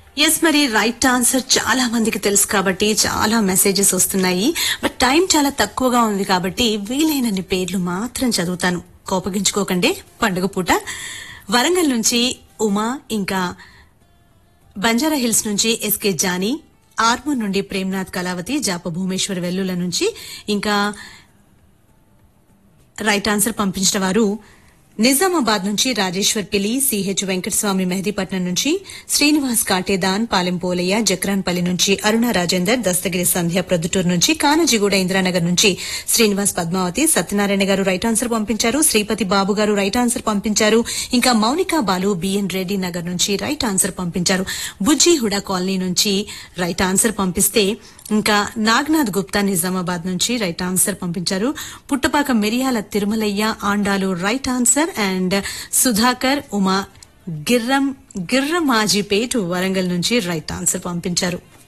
yes మరి right answer చాలా మందికి తెలుసు కాబట్టి చాలా మెసేజెస్ వస్తున్నాయి బట్ టైం చాలా తక్కువగా ఉంది కాబట్టి వీలైనన్ని పేర్లు మాత్రం చదువుతాను కోపగించుకోకండి పండుగ పూట వరంగల్ నుంచి ఉమా ఇంకా బంజారా హిల్స్ నుంచి ఎస్కే జానీ ఆర్మూర్ నుండి ప్రేమ్నాథ్ కళావతి జాప భూమేశ్వర్ వెల్లుల నుంచి ఇంకా రైట్ ఆన్సర్ పంపించిన వారు నిజామాబాద్ నుంచి రాజేశ్వర్ పిలి సిహెచ్ వెంకటస్వామి మెహదీపట్నం నుంచి శ్రీనివాస్ కాటేదాన్ పాలెం పోలయ్య జక్రాన్పల్లి నుంచి అరుణ రాజేందర్ దస్తగిరి సంధ్య ప్రొద్దుటూరు నుంచి కానజిగూడ ఇంద్రానగర్ నుంచి శ్రీనివాస్ పద్మావతి సత్యనారాయణ గారు రైట్ ఆన్సర్ పంపించారు శ్రీపతి బాబు గారు రైట్ ఆన్సర్ పంపించారు ఇంకా మౌనికా బాలు బిఎన్ రెడ్డి నగర్ నుంచి రైట్ ఆన్సర్ పంపించారు బుజ్జి హుడా కాలనీ నుంచి రైట్ ఆన్సర్ పంపిస్తే ఇంకా నాగ్నాథ్ గుప్తా నిజామాబాద్ నుంచి రైట్ ఆన్సర్ పంపించారు Puttapaka Miriyala Thirumalaiah Andalu right answer and Sudhakar Uma Girram Girramajipet Warangal నుంచి రైట్ ఆన్సర్ పంపించారు